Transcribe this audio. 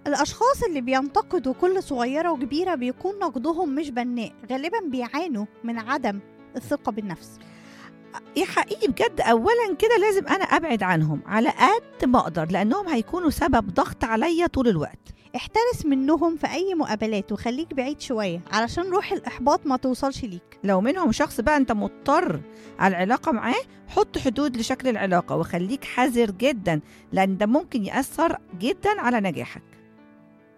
الأشخاص اللي بينتقدوا كل صغيرة وكبيرة بيكون نقدهم مش بناء غالبا بيعانوا من عدم الثقة بالنفس يا حقيقي بجد اولا كده لازم انا ابعد عنهم على قد ما اقدر لانهم هيكونوا سبب ضغط عليا طول الوقت احترس منهم في أي مقابلات وخليك بعيد شوية علشان روح الإحباط ما توصلش ليك لو منهم شخص بقى انت مضطر على العلاقه معاه حط حدود لشكل العلاقه وخليك حذر جدا لان ده ممكن ياثر جدا على نجاحك